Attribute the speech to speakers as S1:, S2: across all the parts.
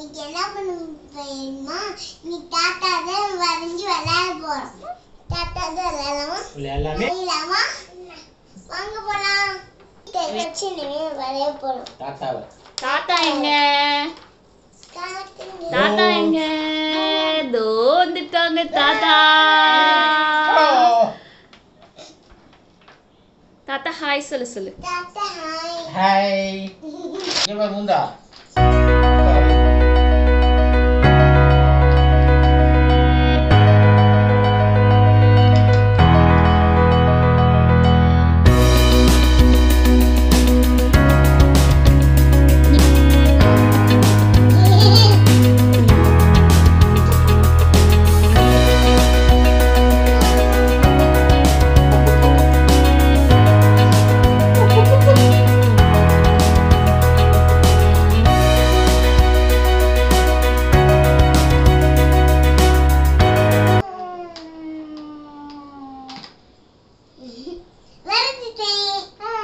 S1: இன்னைக்கு என்ன பண்ண வேணுமா நீ தாத்தா தான் வரைஞ்சி விளையாட போறோம் தாத்தா தான் விளையாடலாமா
S2: எல்லாமே
S1: விளையாடலாமா வாங்க போலாம் இதை வச்சு நீங்க வரைய போறோம்
S2: தாத்தாவை
S3: தாத்தா எங்க
S1: காட்டுங்க.
S3: தாத்தா எங்க தோ வந்துட்டாங்க தாத்தா தாத்தா ஹாய் சொல்லு சொல்லு
S1: தாத்தா ஹாய்
S2: ஹாய் இங்க பாரு முந்தா
S1: வரைஞ்சிட்டேன்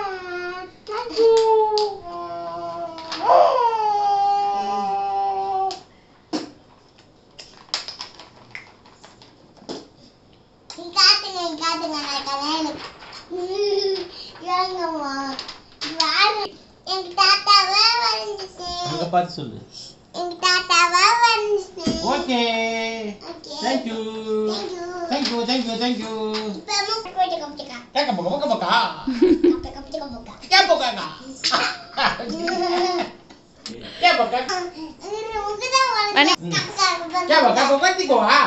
S1: நீ காட்டுங்க நீ காட்டுங்க நான் கல்யாணம் ஏங்கம்மா வாரு எங்க தாத்தாவா வரைஞ்சிட்டேன்
S2: அங்க பார்த்து சொல்லு
S1: எங்க தாத்தாவா வரைஞ்சிட்டேன்
S2: okay
S1: okay
S2: thank you
S1: thank you
S2: thank you thank you thank you
S1: இப்ப அம்மா போயிட்டு கப்பிட்டுக்கா
S2: கேக்க போக போக போக
S1: கப்பிட்டு கப்பிட்டு கப்பிட்டுக்கா
S2: கே போகாங்க கே போக
S1: உங்கதான்
S3: வணி.
S2: கே போக போக திக்கோ ஆ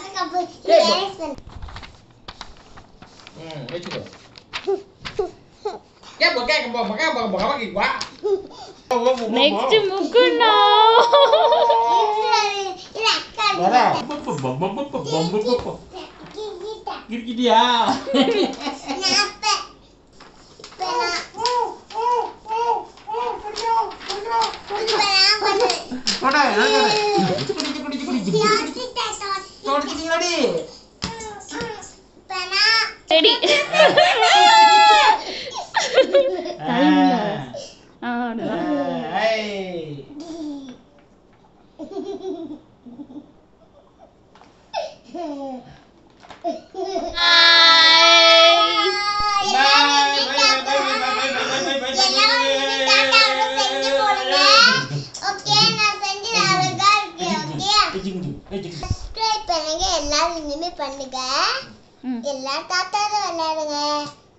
S2: ம் வெச்சுக்கோ கே போக கே போக போக போக போக போக கிவா
S3: நெக்ஸ்ட் முக்குண்ணா
S2: வரா கிரிக்கிட்டியா போடா குடிச்சு குடிச்சு குடிச்சு குடிச்சு தொடச்சிட்டீங்களாடி
S3: ரெடி
S2: ஐய்
S1: ஓகே நான் செஞ்சு அழகா இருக்கு ஓகே சப்ஸ்கிரைப் பண்ணுங்க எல்லாரும் இனிமே பண்ணுங்க
S3: ம்.
S1: எல்லா தாத்தாவும் விளையாடுங்க